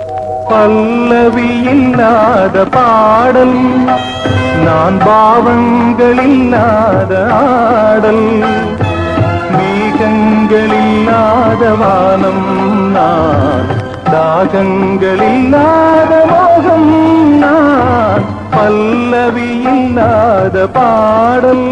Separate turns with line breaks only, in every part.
பல்லவி இல்லாத பாடல் நான் பாவங்கள் இல்லாத ஆடல் மேகங்கள் இல்லாத வானம் நான் தாகங்கள் இல்லாத மோகம் நான் பல்லவி இல்லாத பாடல்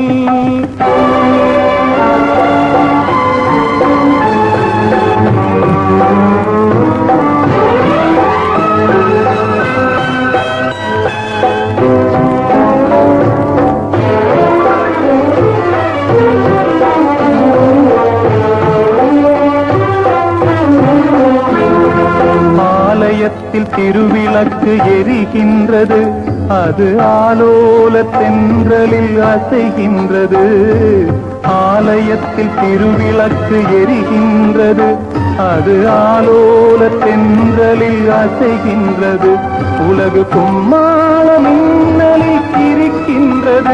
ஆலயத்தில் திருவிளக்கு எரிகின்றது அது ஆலோல தென்றலில் அசைகின்றது ஆலயத்தில் திருவிளக்கு எரிகின்றது அது ஆலோல தென்றலில் அசைகின்றது உலகு கும்மாள மின்னலில் கிரிக்கின்றது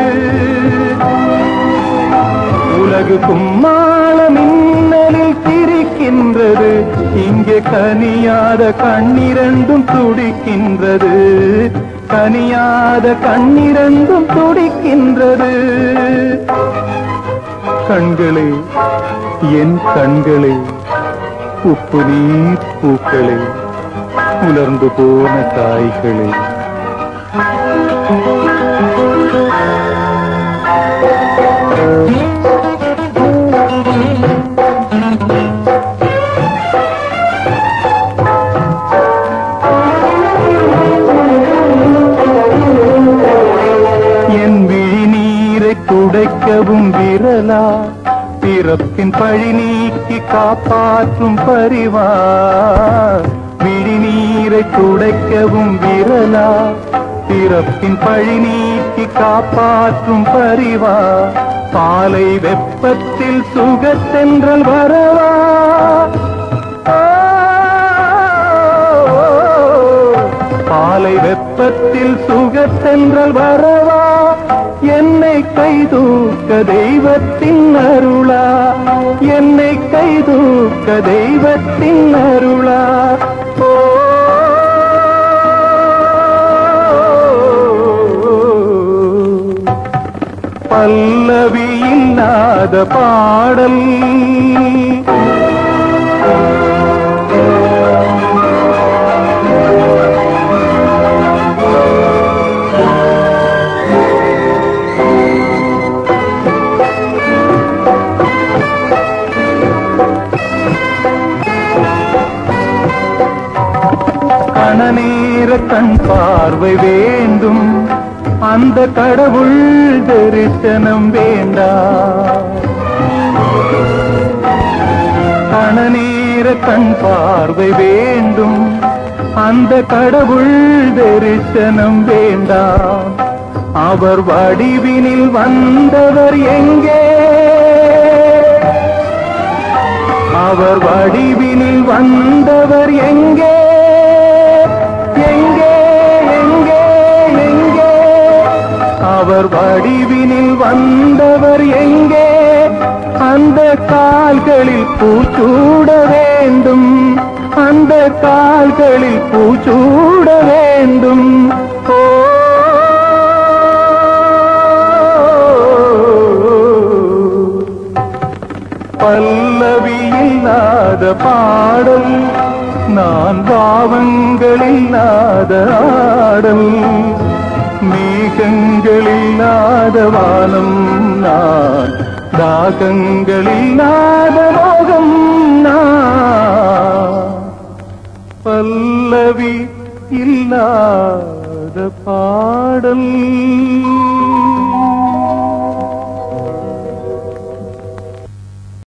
உலகு கும்மாள மின்னலில் சிரிக்கின்றது இங்கே கனியாத கண்ணிரண்டும் துடிக்கின்றது கனியாத கண்ணிரண்டும் துடிக்கின்றது கண்களே என் கண்களே உப்பு நீர் பூக்களே உலர்ந்து போன காய்களே என் விழிநீரை துடைக்கவும் விரலா பிறப்பின் பழி நீக்கி காப்பாற்றும் பரிவா விழிநீரை துடைக்கவும் விரலா பிறப்பின் பழி நீக்கி காப்பாற்றும் பரிவா பாலை வெப்பத்தில் சுகத்தென்றல் வரவா பாலை வெப்பத்தில் சுகத்தென்றல் வரவா என்னை கைதூக்க தெய்வத்தின் அருளா என்னை கைதூக்க தெய்வத்தின் அருளா ஓ பல்லவி இல்லாத பாடல் கணநேர கண் பார்வை வேண்டும் அந்த கடவுள் தரிசனம் வேண்டாம் கணநேர கண் பார்வை வேண்டும் அந்த கடவுள் தரிசனம் வேண்டாம் அவர் வடிவினில் வந்தவர் எங்கே அவர் வடிவினில் வந்தவர் எங்கே எங்கே எங்கே எங்கே அவர் வடிவினில் வந்தவர் எங்கே அந்த கால்களில் பூச்சூட வேண்டும் அந்த கால்களில் பூச்சூட வேண்டும் ஓ பல்லவி இல்லாத பாடல் நான் பாவங்கள் இல்லாத ஆடல் மேகங்கள் இல்லாத வானம் நான் தாகங்கள் இல்லாத ரோகம் நான் பல்லவி இல்லாத பாடல்